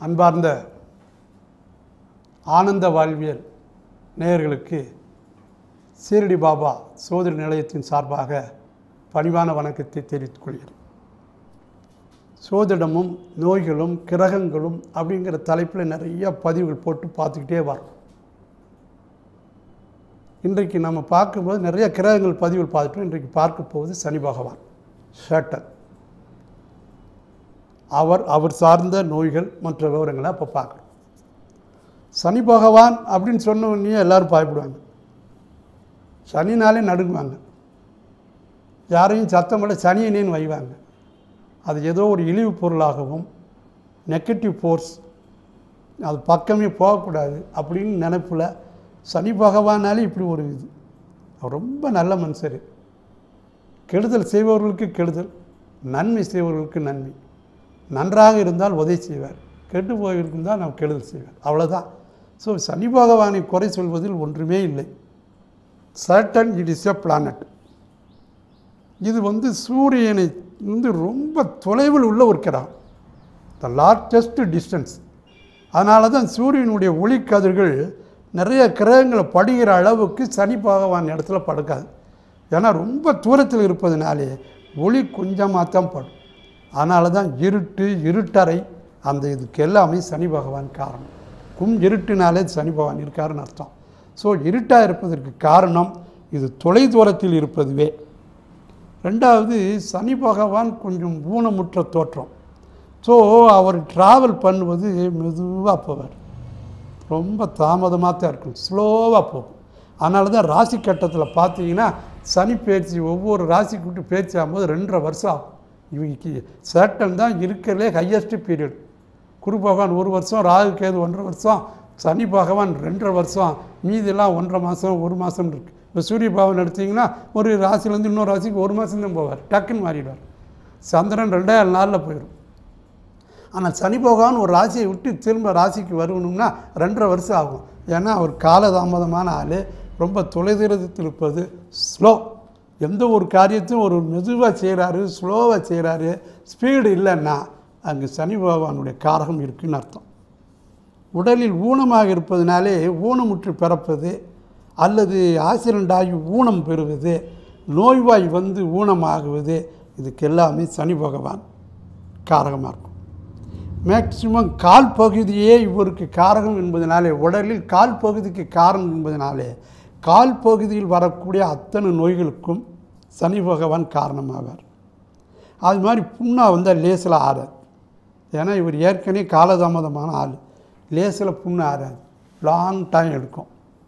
அன்பார்ந்த ஆனந்த வாழ்வியல் நேயர்களுக்கு சீரடி பாபா சோதரி நிலையத்தின் சார்பாக பணிவான வணக்கத்தை தெரிவித்துக் கொள்கிறேன் சோதிடமும் நோய்களும் கிரகங்களும் அப்படிங்கிற தலைப்பில் நிறைய பதிவுகள் போட்டு பார்த்துக்கிட்டே வரோம் இன்றைக்கு நம்ம பார்க்கும்போது நிறைய கிரகங்கள் பதிவுகள் பார்த்துட்டோம் இன்றைக்கு பார்க்க போவது சனி பகவான் ஷேட்டன் அவர் அவர் சார்ந்த நோய்கள் மற்ற விவரங்களை அப்போ பார்க்குறோம் சனி பகவான் அப்படின்னு சொன்ன உடனே எல்லாரும் பயப்படுவாங்க சனினாலே நடுங்குவாங்க யாரையும் சத்தமில்ல சனியனேன்னு வைவாங்க அது ஏதோ ஒரு இழிவு பொருளாகவும் நெகட்டிவ் ஃபோர்ஸ் அது பக்கமே போகக்கூடாது அப்படின்னு நினைப்பில் சனி பகவானாலே இப்படி ஒரு இது அவர் ரொம்ப நல்ல மனுஷர் கெடுதல் செய்பவர்களுக்கு கெடுதல் நன்மை செய்பவர்களுக்கு நன்மை நன்றாக இருந்தால் உதவி செய்வார் கெட்டு போயிருந்தால் நாம் கெடுதல் செய்வார் அவ்வளோதான் ஸோ சனி பகவானை குறை சொல்வதில் ஒன்றுமே இல்லை certain it is a planet இது வந்து சூரியனை வந்து ரொம்ப தொலைவில் உள்ள ஒரு கிரகம் த லார்ஜஸ்ட் டிஸ்டன்ஸ் அதனால தான் சூரியனுடைய ஒளிக்கதிர்கள் நிறைய கிரகங்களை படுகிற அளவுக்கு சனி பகவான் இடத்துல படுக்காது ஏன்னா ரொம்ப தூரத்தில் இருப்பதனாலே ஒளி கொஞ்சமாக தான் படும் அதனால தான் இருட்டு இருட்டறை அந்த இதுக்கு எல்லாமே சனி பகவான் காரணம் கும் இருட்டுனாலே சனி பகவான் இருக்காருன்னு அர்த்தம் ஸோ இருட்டாக இருப்பதற்கு காரணம் இது தொலை தூரத்தில் இருப்பதுவே ரெண்டாவது சனி பகவான் கொஞ்சம் ஊனமுற்ற தோற்றம் ஸோ அவர் ட்ராவல் பண்ணுவது மெதுவாக போவார் ரொம்ப தாமதமாக தான் இருக்கும் ஸ்லோவாக போகும் அதனால தான் ராசி கட்டத்தில் பார்த்தீங்கன்னா சனி பயிற்சி ஒவ்வொரு ராசிக்கு விட்டு பயிற்சி ஆகும்போது ரெண்டரை வருஷம் ஆகும் இவங்க சேட்டன் தான் இருக்கிறதுலே ஹையஸ்ட் பீரியட் குரு பகவான் ஒரு வருஷம் ராகு கேது ஒன்றரை வருஷம் சனி பகவான் ரெண்டரை வருஷம் மீதியெல்லாம் ஒன்றரை மாதம் ஒரு மாதம் இருக்குது இப்போ சூரிய பகவான் எடுத்தீங்கன்னா ஒரு ராசிலேருந்து இன்னொரு ராசிக்கு ஒரு மாதம் தான் போவார் டக்குன்னு மாறிடுவார் சந்திரன் ரெண்டாயிரம் நாளில் போயிடும் ஆனால் சனி பகவான் ஒரு ராசியை விட்டு திரும்ப ராசிக்கு வரணும்னா ரெண்டரை வருஷம் ஆகும் ஏன்னா அவர் காலதாமதமான ஆள் ரொம்ப தொலைதூரத்தில் இருப்பது ஸ்லோ எந்த ஒரு காரியத்தையும் ஒரு மெதுவாக செய்கிறாரு ஸ்லோவாக செய்கிறாரு ஸ்பீடு இல்லைன்னா அங்கே சனி பகவானுடைய காரகம் இருக்குன்னு அர்த்தம் உடலில் ஊனமாக இருப்பதனாலே ஊனமுற்று பிறப்பது அல்லது ஆக்சிடென்ட் ஆகி ஊனம் பெறுவது நோய்வாய் வந்து ஊனமாகுவது இதுக்கு எல்லாமே சனி பகவான் காரகமாக இருக்கும் மேக்சிமம் கால் பகுதியே இவருக்கு காரகம் என்பதனாலே உடலில் கால் பகுதிக்கு காரணம் என்பதனாலே கால் பகுதியில் வரக்கூடிய அத்தனை நோய்களுக்கும் சனி பகவான் காரணமாவார் அது மாதிரி புண்ணா வந்தால் லேசில் ஆறாது ஏன்னா இவர் ஏற்கனவே காலதாமதமான ஆள் லேசில் புண்ணு ஆறாது லாங் டைம் எடுக்கும்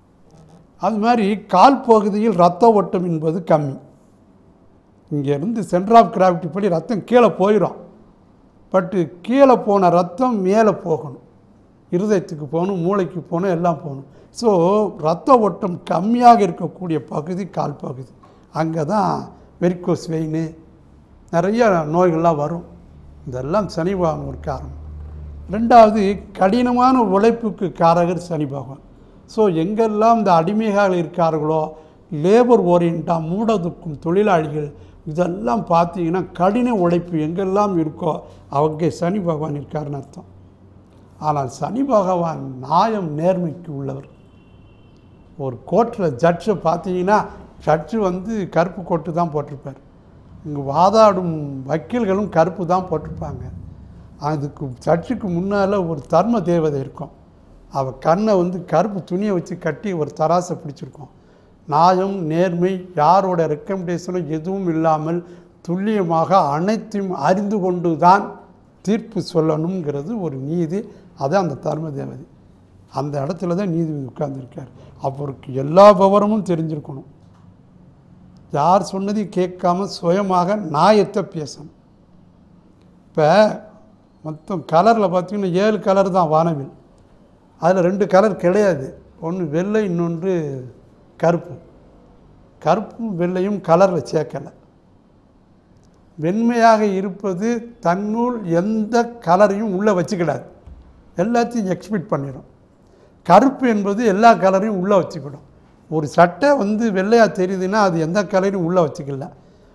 அது மாதிரி கால் பகுதியில் ரத்த ஓட்டம் என்பது கம்மி இங்கேருந்து சென்டர் ஆஃப் கிராவிட்டி படி ரத்தம் கீழே போயிடும் பட்டு கீழே போன ரத்தம் மேலே போகணும் இருதயத்துக்கு போகணும் மூளைக்கு போகணும் எல்லாம் போகணும் ஸோ ரத்த ஓட்டம் கம்மியாக இருக்கக்கூடிய பகுதி கால் பகுதி அங்கே தான் வெரிக்கோஸ் வெயின் நிறைய நோய்கள்லாம் வரும் இதெல்லாம் சனி பகவான் ஒரு காரணம் ரெண்டாவது கடினமான உழைப்புக்கு காரகர் சனி பகவான் ஸோ எங்கெல்லாம் இந்த அடிமைகள் இருக்கார்களோ லேபர் ஓரியண்டாக மூடதுக்கும் தொழிலாளிகள் இதெல்லாம் பார்த்தீங்கன்னா கடின உழைப்பு எங்கெல்லாம் இருக்கோ அவங்க சனி பகவான் இருக்காருன்னு அர்த்தம் ஆனால் சனி பகவான் நியாயம் நேர்மைக்கு உள்ளவர் ஒரு கோர்ட்டில் ஜட்ஜை பார்த்தீங்கன்னா ஜட்ஜு வந்து கருப்பு கோட்டு தான் போட்டிருப்பார் இங்கே வாதாடும் வக்கீல்களும் கருப்பு தான் போட்டிருப்பாங்க அதுக்கு ஜட்ஜுக்கு முன்னால் ஒரு தர்ம தேவதை இருக்கும் அவள் கண்ணை வந்து கருப்பு துணியை வச்சு கட்டி ஒரு தராசை பிடிச்சிருக்கோம் நியாயம் நேர்மை யாரோட ரெக்கமெண்டேஷனும் எதுவும் இல்லாமல் துல்லியமாக அனைத்தையும் அறிந்து கொண்டு தான் தீர்ப்பு சொல்லணுங்கிறது ஒரு நீதி அதான் அந்த தர்ம தேவதை அந்த இடத்துல தான் நீதிபதி உட்கார்ந்துருக்கார் அவருக்கு எல்லா விவரமும் தெரிஞ்சிருக்கணும் யார் சொன்னதையும் கேட்காம சுயமாக நியாயத்தை பேசணும் இப்போ மொத்தம் கலரில் பார்த்தீங்கன்னா ஏழு கலர் தான் வானவில் அதில் ரெண்டு கலர் கிடையாது ஒன்று வெள்ளை இன்னொன்று கருப்பு கருப்பும் வெள்ளையும் கலரில் சேர்க்கலை வெண்மையாக இருப்பது தன்னுள் எந்த கலரையும் உள்ளே வச்சுக்கிடாது எல்லாத்தையும் எக்ஸ்பெக்ட் பண்ணிடும் கருப்பு என்பது எல்லா கலரையும் உள்ளே வச்சுக்கிடும் ஒரு சட்டை வந்து வெள்ளையாக தெரியுதுன்னா அது எந்த கலரையும் உள்ளே வச்சுக்கல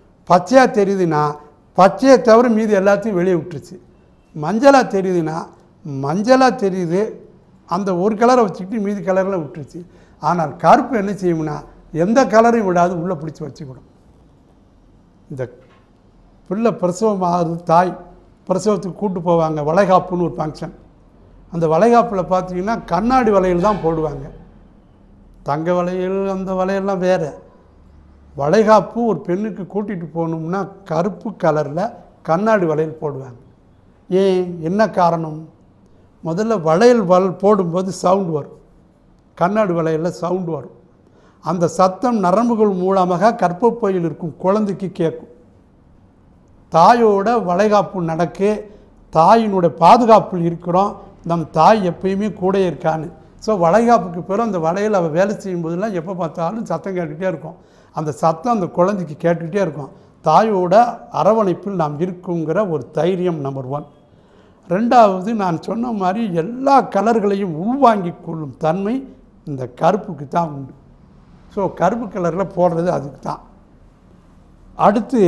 பச்சையாக தெரியுதுன்னா பச்சையை தவிர மீதி எல்லாத்தையும் வெளியே விட்டுருச்சு மஞ்சளாக தெரியுதுன்னா மஞ்சளாக தெரியுது அந்த ஒரு கலரை வச்சுக்கிட்டு மீதி கலரில் விட்டுருச்சு ஆனால் கருப்பு என்ன செய்யும்னா எந்த கலரையும் விடாது உள்ளே பிடிச்சி வச்சுக்கிடும் இந்த பிள்ளை பிரசவம் ஆகுது தாய் பிரசவத்துக்கு கூட்டு போவாங்க வளைகாப்புன்னு ஒரு ஃபங்க்ஷன் அந்த வளைகாப்பில் பார்த்தீங்கன்னா கண்ணாடி வளையல் தான் போடுவாங்க தங்க வளையல் அந்த வளையல்லாம் வேறு வளைகாப்பு ஒரு பெண்ணுக்கு கூட்டிகிட்டு போகணும்னா கருப்பு கலரில் கண்ணாடி வளையல் போடுவாங்க ஏன் என்ன காரணம் முதல்ல வளையல் வல் போடும்போது சவுண்ட் வரும் கண்ணாடி வளையலில் சவுண்ட் வரும் அந்த சத்தம் நரம்புகள் மூலமாக கற்பப்பையில் இருக்கும் குழந்தைக்கு கேட்கும் தாயோட வளைகாப்பு நடக்கு தாயினுடைய பாதுகாப்பில் இருக்கிறோம் நம் தாய் எப்பயுமே கூட இருக்கான்னு ஸோ வளைகாப்புக்கு பிறகு அந்த வளையல் அவள் வேலை செய்யும்போதெல்லாம் எப்போ பார்த்தாலும் சத்தம் கேட்டுக்கிட்டே இருக்கும் அந்த சத்தம் அந்த குழந்தைக்கு கேட்டுக்கிட்டே இருக்கும் தாயோட அரவணைப்பில் நாம் இருக்குங்கிற ஒரு தைரியம் நம்பர் ஒன் ரெண்டாவது நான் சொன்ன மாதிரி எல்லா கலர்களையும் உள்வாங்கிக் கொள்ளும் தன்மை இந்த கருப்புக்கு தான் உண்டு ஸோ கருப்பு கலரில் போடுறது அதுக்கு தான் அடுத்து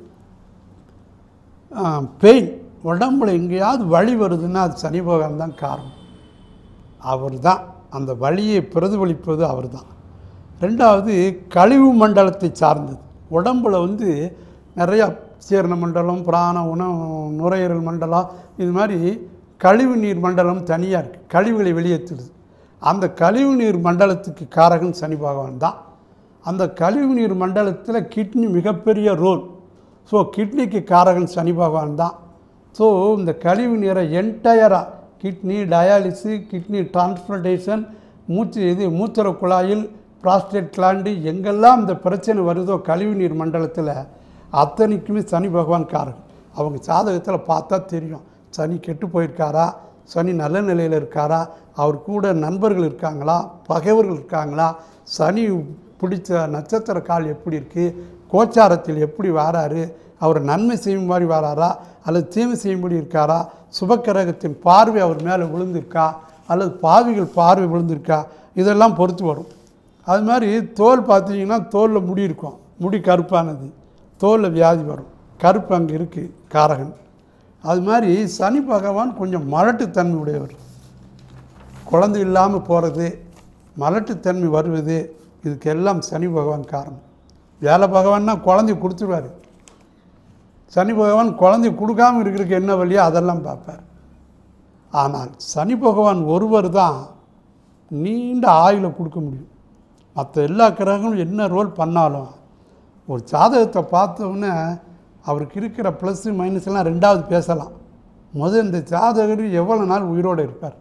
பெயின் உடம்புல எங்கேயாவது வலி வருதுன்னா அது சனி பகவான் தான் காரணம் அவர் தான் அந்த வலியை பிரதிபலிப்பது அவர் தான் ரெண்டாவது கழிவு மண்டலத்தை சார்ந்தது உடம்புல வந்து நிறையா சீரண மண்டலம் பிராண உணவு நுரையீரல் மண்டலம் இது மாதிரி கழிவு நீர் மண்டலம் தனியாக இருக்குது கழிவுகளை வெளியேற்றுது அந்த கழிவு நீர் மண்டலத்துக்கு காரகன் சனி பகவான் தான் அந்த கழிவு நீர் மண்டலத்தில் கிட்னி மிகப்பெரிய ரோல் ஸோ கிட்னிக்கு காரகன் சனி பகவான் தான் ஸோ இந்த கழிவு நீரை என்டையராக கிட்னி டயாலிஸு கிட்னி டிரான்ஸ்பிளண்டேஷன் மூச்சு இது மூத்திர குழாயில் ப்ராஸ்டேட் கிளாண்டு எங்கெல்லாம் இந்த பிரச்சனை வருதோ கழிவு நீர் மண்டலத்தில் அத்தனைக்குமே சனி பகவான் காரகன் அவங்க ஜாதகத்தில் பார்த்தா தெரியும் சனி கெட்டு போயிருக்காரா சனி நல்ல நிலையில் இருக்காரா அவர் கூட நண்பர்கள் இருக்காங்களா பகைவர்கள் இருக்காங்களா சனி பிடிச்ச நட்சத்திர கால் எப்படி இருக்குது கோச்சாரத்தில் எப்படி வாராரு அவர் நன்மை செய்யும் மாதிரி வராரா அல்லது தீமை செய்யும்படி இருக்காரா சுபக்கிரகத்தின் பார்வை அவர் மேலே விழுந்திருக்கா அல்லது பாவிகள் பார்வை விழுந்திருக்கா இதெல்லாம் பொறுத்து வரும் அது மாதிரி தோல் பார்த்தீங்கன்னா தோலில் முடி இருக்கும் முடி கருப்பானது தோலில் வியாதி வரும் கருப்பு அங்கே இருக்குது காரகன் அது மாதிரி சனி பகவான் கொஞ்சம் மலட்டுத்தன்மை உடையவர் குழந்தை இல்லாமல் போகிறது மலட்டுத்தன்மை வருவது இதுக்கெல்லாம் சனி பகவான் காரணம் வேலை பகவான்னா குழந்தை கொடுத்துருவார் சனி பகவான் குழந்தை கொடுக்காம இருக்கிறதுக்கு என்ன வழியோ அதெல்லாம் பார்ப்பார் ஆனால் சனி பகவான் ஒருவர் தான் நீண்ட ஆயுளை கொடுக்க முடியும் மற்ற எல்லா கிரகங்களும் என்ன ரோல் பண்ணாலும் ஒரு ஜாதகத்தை பார்த்தோன்னே அவருக்கு இருக்கிற ப்ளஸ்ஸு மைனஸ் எல்லாம் ரெண்டாவது பேசலாம் முதல் இந்த ஜாதகர் எவ்வளோ நாள் உயிரோடு இருப்பார்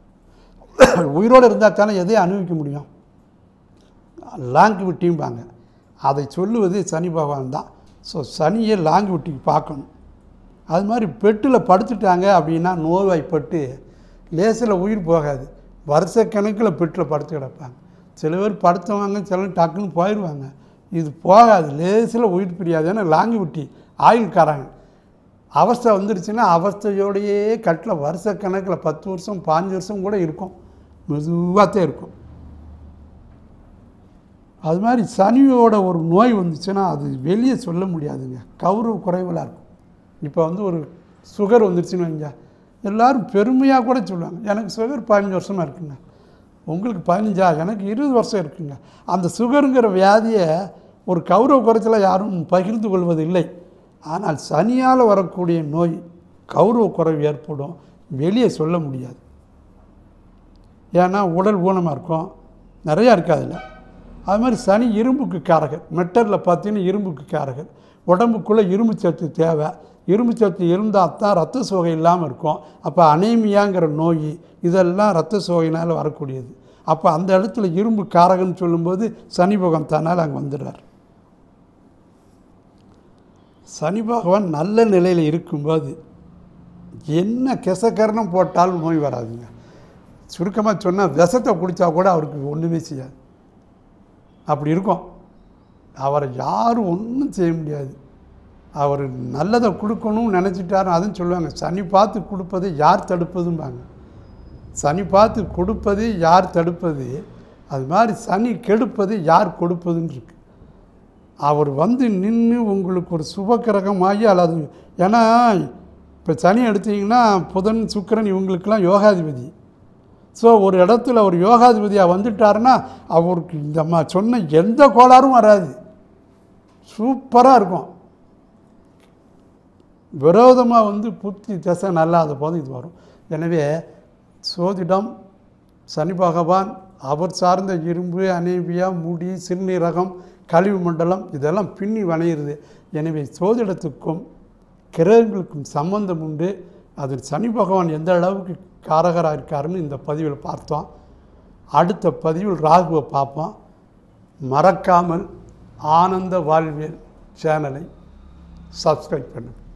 உயிரோடு இருந்தால் தானே எதையும் அனுபவிக்க முடியும் லாங்கு விட்டியும்பாங்க அதை சொல்லுவது சனி பகவான் தான் ஸோ சனியை லாங்கு விட்டிக்கு பார்க்கணும் அது மாதிரி பெட்டில் படுத்துட்டாங்க அப்படின்னா நோய்வாய்ப்பட்டு லேசில் உயிர் போகாது வருஷக்கணக்கில் பெட்டில் படுத்து கிடப்பாங்க சில பேர் படுத்துவாங்க சில பேர் டக்குன்னு போயிடுவாங்க இது போகாது லேசில் உயிர் பிரியாது ஏன்னா லாங்கு விட்டி ஆயுள்காரங்க அவஸ்தை வந்துருச்சுன்னா அவஸ்தையோடையே கட்டில் வருஷக்கணக்கில் பத்து வருஷம் பாஞ்சு வருஷம் கூட இருக்கும் மெதுவாக தான் இருக்கும் அது மாதிரி சனியோட ஒரு நோய் வந்துச்சுன்னா அது வெளியே சொல்ல முடியாதுங்க கௌரவ குறைவலாக இருக்கும் இப்போ வந்து ஒரு சுகர் வந்துருச்சுன்னு வைங்க எல்லாரும் பெருமையாக கூட சொல்லுவாங்க எனக்கு சுகர் பதினஞ்சு வருஷமாக இருக்குங்க உங்களுக்கு பதினஞ்சா எனக்கு இருபது வருஷம் இருக்குங்க அந்த சுகருங்கிற வியாதியை ஒரு கௌரவ குறைச்சல யாரும் பகிர்ந்து கொள்வது இல்லை ஆனால் சனியால் வரக்கூடிய நோய் கௌரவ குறைவு ஏற்படும் வெளியே சொல்ல முடியாது ஏன்னா உடல் ஊனமாக இருக்கும் நிறையா இருக்குது அதில் அது மாதிரி சனி இரும்புக்கு காரகர் மெட்டரில் பார்த்தீங்கன்னா இரும்புக்கு காரகர் உடம்புக்குள்ளே இரும்பு சத்து தேவை இரும்பு சத்து இருந்தால் தான் ரத்த சோகை இல்லாமல் இருக்கும் அப்போ அனேமியாங்கிற நோய் இதெல்லாம் ரத்த சோகையினால் வரக்கூடியது அப்போ அந்த இடத்துல இரும்பு காரகன்னு சொல்லும்போது சனி பகவான் தன்னால் அங்கே வந்துடுறார் சனி பகவான் நல்ல நிலையில் இருக்கும்போது என்ன கெசக்கரணம் போட்டாலும் நோய் வராதுங்க சுருக்கமாக சொன்னால் விஷத்தை குடித்தா கூட அவருக்கு ஒன்றுமே செய்யாது அப்படி இருக்கும் அவரை யாரும் ஒன்றும் செய்ய முடியாது அவர் நல்லதை கொடுக்கணும்னு நினச்சிட்டாரு அதுவும் சொல்லுவாங்க சனி பார்த்து கொடுப்பதை யார் தடுப்பதும்பாங்க சனி பார்த்து கொடுப்பது யார் தடுப்பது அது மாதிரி சனி கெடுப்பது யார் கொடுப்பதுன்னு இருக்கு அவர் வந்து நின்று உங்களுக்கு ஒரு சுபக்கிரகமாகி அல்லது ஏன்னா இப்போ சனி எடுத்தீங்கன்னா புதன் சுக்கிரன் இவங்களுக்கெல்லாம் யோகாதிபதி ஸோ ஒரு இடத்துல ஒரு யோகாதிபதியாக வந்துட்டாருன்னா அவருக்கு இந்த மா சொன்ன எந்த கோளாறும் வராது சூப்பராக இருக்கும் விரோதமாக வந்து புத்தி திசை நல்லாத போது இது வரும் எனவே சோதிடம் சனி பகவான் அவர் சார்ந்த இரும்பு அனேபியா முடி சிறுநீரகம் கழிவு மண்டலம் இதெல்லாம் பின்னி வணையிறது எனவே சோதிடத்துக்கும் கிரகங்களுக்கும் சம்பந்தம் உண்டு அதில் சனி பகவான் எந்த அளவுக்கு காரகராக இருக்காருன்னு இந்த பதிவில் பார்த்தோம் அடுத்த பதிவில் ராகுவை பார்ப்போம் மறக்காமல் ஆனந்த வாழ்வியல் சேனலை சப்ஸ்கிரைப் பண்ணுங்கள்